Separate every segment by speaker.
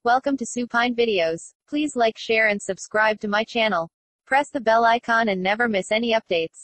Speaker 1: Welcome to Supine Videos. Please like, share, and subscribe to my channel. Press the bell icon and never miss any updates.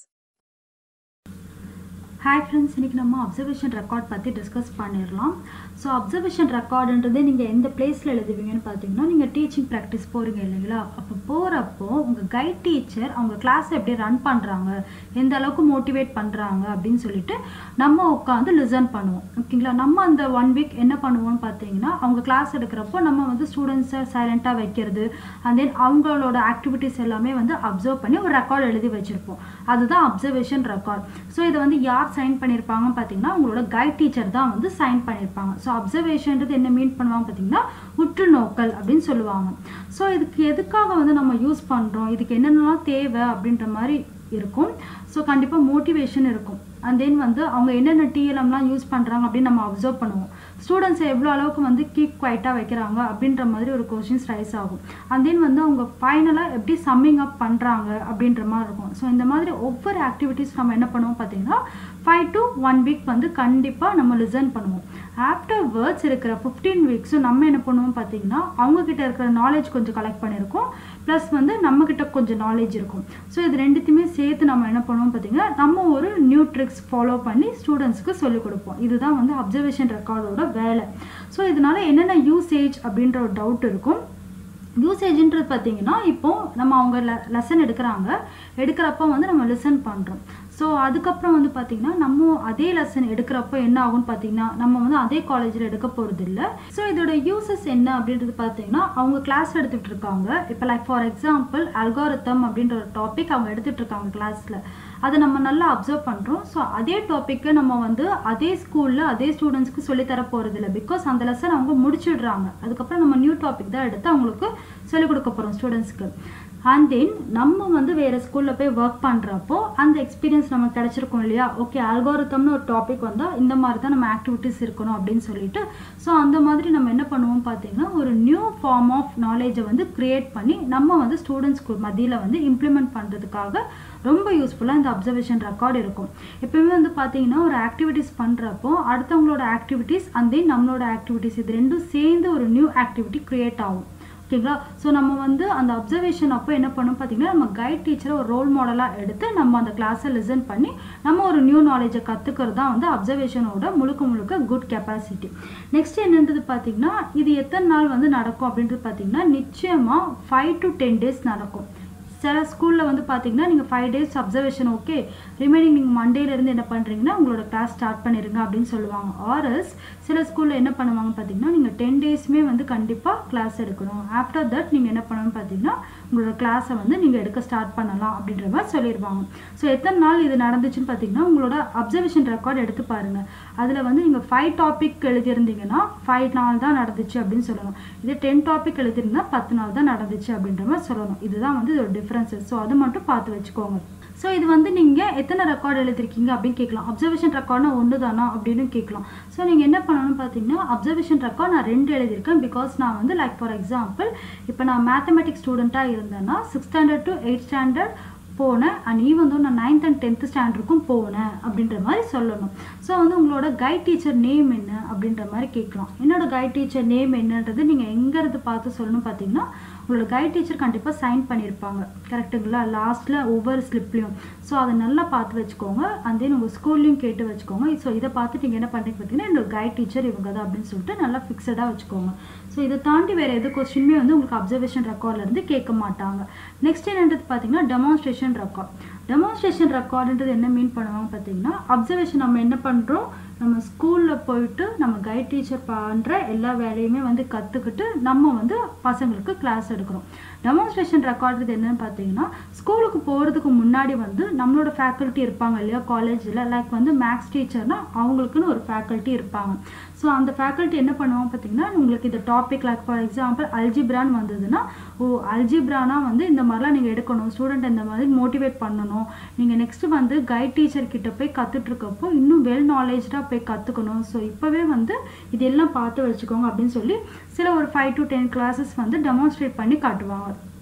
Speaker 2: Hi friends இன்றைக்கி நம்ம observation record பற்றி discuss பண்ணிடலாம் so observation ரெக்கார்டுன்றது நீங்கள் எந்த பிளேஸில் எழுதுவீங்கன்னு பார்த்தீங்கன்னா நீங்கள் டீச்சிங் ப்ராக்டிஸ் போகிறீங்க இல்லைங்களா அப்போ போகிறப்போ உங்கள் கைட் டீச்சர் அவங்க கிளாஸை எப்படி ரன் பண்ணுறாங்க எந்த அளவுக்கு மோட்டிவேட் பண்ணுறாங்க அப்படின்னு சொல்லிட்டு நம்ம உட்காந்து லிசன் பண்ணுவோம் ஓகேங்களா நம்ம அந்த ஒன் வீக் என்ன பண்ணுவோம்னு பார்த்தீங்கன்னா அவங்க கிளாஸ் எடுக்கிறப்போ நம்ம வந்து ஸ்டூடெண்ட்ஸை சைலண்ட்டாக வைக்கிறது அண்ட் தென் அவங்களோட ஆக்டிவிட்டீஸ் எல்லாமே வந்து அப்சர்வ் பண்ணி ஒரு ரெக்கார்ட் எழுதி வச்சுருப்போம் அதுதான் அப்சர்வேஷன் ரெக்கார்ட் ஸோ இதை வந்து யார் சைன் பண்ணியிருப்பாங்கன்னு பார்த்தீங்கன்னா உங்களோட கைட் டீச்சர் தான் வந்து சைன் பண்ணியிருப்பாங்க ஸோ அப்சர்வேஷன்றது என்ன மீன் பண்ணுவாங்க பார்த்தீங்கன்னா உற்று நோக்கல் அப்படின்னு சொல்லுவாங்க ஸோ இதுக்கு எதுக்காக வந்து நம்ம யூஸ் பண்ணுறோம் இதுக்கு என்னென்னலாம் தேவை அப்படின்ற மாதிரி இருக்கும் ஸோ கண்டிப்பாக மோட்டிவேஷன் இருக்கும் அண்ட் தென் வந்து அவங்க என்னென்ன டிஎல்எம்லாம் யூஸ் பண்ணுறாங்க அப்படின்னு நம்ம அப்சர்வ் பண்ணுவோம் ஸ்டூடெண்ட்ஸை எவ்வளோ அளவுக்கு வந்து கீப் குவைட்டாக வைக்கிறாங்க அப்படின்ற மாதிரி ஒரு கொஷின்ஸ் ரைஸ் ஆகும் அண்ட் தென் வந்து அவங்க ஃபைனலாக எப்படி சம்மிங் அப் பண்ணுறாங்க அப்படின்ற மாதிரி இருக்கும் ஸோ இந்த மாதிரி ஒவ்வொரு ஆக்டிவிட்டீஸ் நம்ம என்ன பண்ணுவோம் பார்த்தீங்கன்னா ஃபைவ் டு ஒன் வீக் வந்து கண்டிப்பாக நம்ம லிசன் பண்ணுவோம் ஆஃப்டர் வேர்ட்ஸ் இருக்கிற ஃபிஃப்டீன் வீக்ஸும் நம்ம என்ன பண்ணுவோம் பார்த்தீங்கன்னா அவங்கக்கிட்ட இருக்கிற நாலேஜ் கொஞ்சம் கலெக்ட் பண்ணியிருக்கோம் ப்ளஸ் வந்து நம்மக்கிட்ட கொஞ்சம் நாலேஜ் இருக்கும் ஸோ இது ரெண்டுத்தையுமே சேர்த்து நம்ம என்ன பண்ணுவோம் பார்த்தீங்கன்னா நம்ம ஒரு நியூ ட்ரிக்ஸ் ஃபாலோ பண்ணி ஸ்டூடெண்ட்ஸ்க்கு சொல்லிக் கொடுப்போம் இதுதான் வந்து அப்சர்வேஷன் ரெக்கார்டோட வேலை ஸோ இதனால என்னென்ன யூசேஜ் அப்படின்ற ஒரு டவுட் இருக்கும் யூசேஜ்ன்றது பார்த்தீங்கன்னா இப்போ நம்ம அவங்க லெசன் எடுக்கிறாங்க எடுக்கிறப்போ வந்து நம்ம லிசன் பண்ணுறோம் ஸோ அதுக்கப்புறம் வந்து பார்த்திங்கன்னா நம்ம அதே லெசன் எடுக்கிறப்போ என்ன ஆகும்னு பார்த்தீங்கன்னா நம்ம வந்து அதே காலேஜில் எடுக்க போகிறது இல்லை ஸோ இதோட யூசஸ் என்ன அப்படின்றது பார்த்தீங்கன்னா அவங்க கிளாஸ் எடுத்துகிட்டு இருக்காங்க இப்போ லைக் ஃபார் எக்ஸாம்பிள் அல்காரத்தம் அப்படின்ற ஒரு டாபிக் அவங்க எடுத்துகிட்டு இருக்காங்க கிளாஸில் அதை நம்ம நல்லா அப்சர்வ் பண்ணுறோம் ஸோ அதே டாப்பிக்கை நம்ம வந்து அதே ஸ்கூலில் அதே ஸ்டூடெண்ட்ஸ்க்கு சொல்லித்தர போகிறது இல்லை பிகாஸ் அந்த லெசன் அவங்க முடிச்சிடுறாங்க அதுக்கப்புறம் நம்ம நியூ டாபிக் தான் எடுத்து அவங்களுக்கு சொல்லிக் கொடுக்க போகிறோம் ஸ்டூடெண்ட்ஸ்க்கு அண்ட் தென் நம்ம வந்து வேறு ஸ்கூலில் போய் ஒர்க் பண்ணுறப்போ அந்த எக்ஸ்பீரியன்ஸ் நமக்கு கிடச்சிருக்கும் இல்லையா ஓகே அல்காரத்தம்னு ஒரு டாபிக் வந்தால் இந்த மாதிரி தான் நம்ம ஆக்டிவிட்டீஸ் இருக்கணும் அப்படின்னு சொல்லிட்டு ஸோ அந்த மாதிரி நம்ம என்ன பண்ணுவோம் பார்த்தீங்கன்னா ஒரு நியூ ஃபார்ம் ஆஃப் நாலேஜை வந்து க்ரியேட் பண்ணி நம்ம வந்து ஸ்டூடெண்ட்ஸ்க்கு மத்தியில் வந்து இம்ப்ளிமெண்ட் பண்ணுறதுக்காக ரொம்ப யூஸ்ஃபுல்லாக இந்த அப்சர்வேஷன் ரெக்கார்டு இருக்கும் எப்பயுமே வந்து பார்த்தீங்கன்னா ஒரு ஆக்டிவிட்டீஸ் பண்ணுறப்போ அடுத்தவங்களோட ஆக்டிவிட்டீஸ் அண்ட் தென் நம்மளோட ஆக்டிவிட்டீஸ் இது ரெண்டும் சேர்ந்து ஒரு நியூ ஆக்டிவிட்டி க்ரியேட் ஆகும் ஓகேங்களா ஸோ நம்ம வந்து அந்த அப்சர்வேஷன் அப்போ என்ன பண்ணோம் பார்த்தீங்கன்னா நம்ம கைட் டீச்சரை ஒரு ரோல் மாடலாக எடுத்து நம்ம அந்த கிளாஸை லிசன் பண்ணி நம்ம ஒரு நியூ நாலேஜை கற்றுக்கிறது தான் வந்து அப்சர்வேஷனோட முழுக்க முழுக்க குட் கெப்பாசிட்டி நெக்ஸ்ட் என்னன்றது பார்த்தீங்கன்னா இது எத்தனை நாள் வந்து நடக்கும் அப்படின்றது பார்த்தீங்கன்னா நிச்சயமாக ஃபைவ் டு டென் டேஸ் நடக்கும் சில ஸ்கூலில் வந்து பார்த்தீங்கன்னா நீங்கள் five days observation okay remaining நீங்கள் மண்டேலேருந்து என்ன பண்ணுறீங்கன்னா உங்களோட கிளாஸ் ஸ்டார்ட் பண்ணிடுங்க அப்படின்னு சொல்லுவாங்க ஆர்எஸ் சில ஸ்கூலில் என்ன பண்ணுவாங்க பார்த்தீங்கன்னா நீங்கள் டென் டேஸுமே வந்து கண்டிப்பாக கிளாஸ் எடுக்கணும் ஆஃப்டர் தட் நீங்கள் என்ன பண்ணணும்னு பார்த்தீங்கன்னா உங்களோட கிளாஸை வந்து நீங்கள் எடுக்க ஸ்டார்ட் பண்ணலாம் அப்படின்ற மாதிரி சொல்லிடுவாங்க ஸோ எத்தனை நாள் இது நடந்துச்சுன்னு பார்த்தீங்கன்னா உங்களோட அப்சர்வேஷன் ரெக்கார்ட் எடுத்து பாருங்கள் அதில் வந்து நீங்கள் ஃபைவ் டாபிக் எழுதியிருந்தீங்கன்னா ஃபைவ் நாள் தான் நடந்துச்சு அப்படின்னு சொல்லணும் இதே டென் டாபிக் எழுதியிருந்தா பத்து நாள் தான் நடந்துச்சு அப்படின்ற மாதிரி சொல்லணும் இதுதான் வந்து இதோட டிஃப்ரென்சஸ் ஸோ அதை மட்டும் பார்த்து வச்சுக்கோங்க ஸோ இது வந்து நீங்கள் எத்தனை ரெக்கார்டு எழுதிருக்கீங்க அப்படின்னு கேட்கலாம் அப்சர்வேஷன் ரெக்கார்ட்னா ஒன்று தானா அப்படின்னு கேட்கலாம் ஸோ நீங்கள் என்ன பண்ணணும்னு பார்த்தீங்கன்னா அப்சர்வேஷன் ரெக்கார்ட் நான் ரெண்டு எழுதியிருக்கேன் பிகாஸ் நான் வந்து லைக் ஃபார் எக்ஸாம்பிள் இப்போ நான் மேத்தமெட்டிக்ஸ் ஸ்டூடெண்ட்டாக இருந்தேன்னா six standard to eight standard போனேன் அண்ட் ஈவன் தான் நான் நைன்த் அண்ட் டென்த் ஸ்டாண்டர்டுக்கும் போனேன் அப்படின்ற மாதிரி சொல்லணும் ஸோ வந்து உங்களோட கைட் டீச்சர் நேம் என்ன அப்படின்ற மாதிரி கேட்கலாம் என்னோட கைட் டீச்சர் நேம் என்னன்றது நீங்கள் எங்கேருந்து பார்த்து சொல்லணும் பார்த்தீங்கன்னா உங்களோட கைட் டீச்சர் கண்டிப்பாக சைன் பண்ணியிருப்பாங்க கரெக்டுங்களா லாஸ்ட்டில் ஒவ்வொரு ஸ்லிப்லேயும் ஸோ அதை நல்லா பார்த்து வச்சுக்கோங்க அண்ட் தென் உங்கள் ஸ்கூல்லையும் கேட்டு வச்சுக்கோங்க ஸோ இதை பார்த்து நீங்கள் என்ன பண்ணுறீங்க பார்த்தீங்கன்னா என்னோட கைட் டீச்சர் இவங்க தான் அப்படின்னு சொல்லிட்டு நல்லா ஃபிக்ஸடாக வச்சுக்கோங்க ஸோ இதை தாண்டி வேறு எது கொஸ்டினுமே வந்து உங்களுக்கு அப்சர்வேஷன் ரெக்கார்ட்லேருந்து கேட்க மாட்டாங்க நெக்ஸ்ட் என்னன்றது பார்த்தீங்கன்னா டெமான்ஸ்ட்ரேஷன் ரெக்கார்ட் டெமான்ஸ்ட்ரேஷன் ரெக்கார்டுன்றது என்ன மீன் பண்ணுவாங்க பார்த்தீங்கன்னா அப்சர்வேஷன் நம்ம என்ன பண்ணுறோம் நம்ம ஸ்கூலில் போயிட்டு நம்ம கைட் டீச்சர் பண்ணுற எல்லா வேலையுமே வந்து கற்றுக்கிட்டு நம்ம வந்து பசங்களுக்கு கிளாஸ் எடுக்கிறோம் டெமான்ஸ்ட்ரேஷன் ரெக்கார்டு என்னன்னு பார்த்தீங்கன்னா ஸ்கூலுக்கு போகிறதுக்கு முன்னாடி வந்து நம்மளோட ஃபேக்கல்ட்டி இருப்பாங்க இல்லையா காலேஜில் லைக் வந்து மேக்ஸ் டீச்சர்னால் அவங்களுக்குன்னு ஒரு ஃபேக்கல்ட்டி இருப்பாங்க ஸோ அந்த ஃபேக்கல்ட்டி என்ன பண்ணுவாங்க பார்த்தீங்கன்னா உங்களுக்கு இந்த டாபிக் லைக் ஃபார் எக்ஸாம்பிள் அல்ஜிப்ரான் வந்ததுன்னா ஓ அல்ஜிப்ரானா வந்து இந்த மாதிரிலாம் நீங்கள் எடுக்கணும் ஸ்டூடெண்ட் இந்த மாதிரி மோட்டிவேட் பண்ணணும் நீங்கள் நெக்ஸ்ட்டு வந்து கைட் டீச்சர் கிட்ட போய் கற்றுட்ருக்கப்போ இன்னும் வெல் நாலேஜாக போய் கற்றுக்கணும் ஸோ இப்போவே வந்து இதெல்லாம் பார்த்து வச்சுக்கோங்க அப்படின்னு சொல்லி சில ஒரு ஃபைவ் டு டென் கிளாஸஸ் வந்து டெமான்ஸ்ட்ரேட் பண்ணி காட்டுவாங்க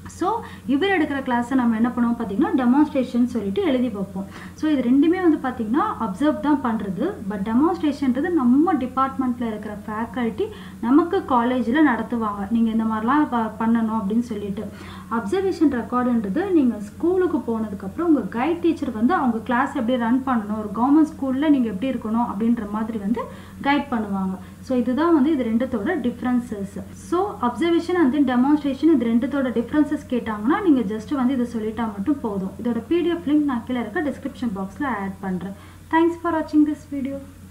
Speaker 2: ஸோ இவர் எடுக்கிற கிளாஸை நம்ம என்ன பண்ணுவோம் பார்த்தீங்கன்னா டெமான்ஸ்ட்ரேஷன் சொல்லிட்டு எழுதி வைப்போம் ஸோ இது ரெண்டுமே வந்து பார்த்தீங்கன்னா அப்சர்வ் தான் பண்ணுறது பட் டெமான்ஸ்ட்ரேஷன்றது நம்ம டிபார்ட்மெண்ட்டில் இருக்கிற ஃபேக்கல்ட்டி நமக்கு காலேஜில் நடத்துவாங்க நீங்கள் இந்த மாதிரிலாம் ப- பண்ணணும் அப்படின்னு சொல்லிட்டு அப்சர்வேஷன் ரெக்கார்டுன்றது நீங்கள் ஸ்கூலுக்கு போனதுக்கப்புறம் உங்கள் கைட் டீச்சர் வந்து அவங்க கிளாஸ் எப்படி ரன் பண்ணணும் ஒரு கவர்மெண்ட் ஸ்கூலில் நீங்கள் எப்படி இருக்கணும் அப்படின்ற மாதிரி வந்து கைட் பண்ணுவாங்க ஸோ இதுதான் வந்து இது ரெண்டுத்தோட differences so observation and then demonstration இது ரெண்டுத்தோட டிஃப்ரென்சஸ் கேட்டாங்கன்னா நீங்கள் ஜஸ்ட் வந்து இதை சொல்லிட்டா மட்டும் போதும் இதோட பிடிஎஃப் லிங்க் நான் கீழே இருக்க டிஸ்கிரிப்ஷன் பாக்ஸில் ஆட் பண்ணுறேன் தேங்க்ஸ் ஃபார் வாட்சிங் திஸ் வீடியோ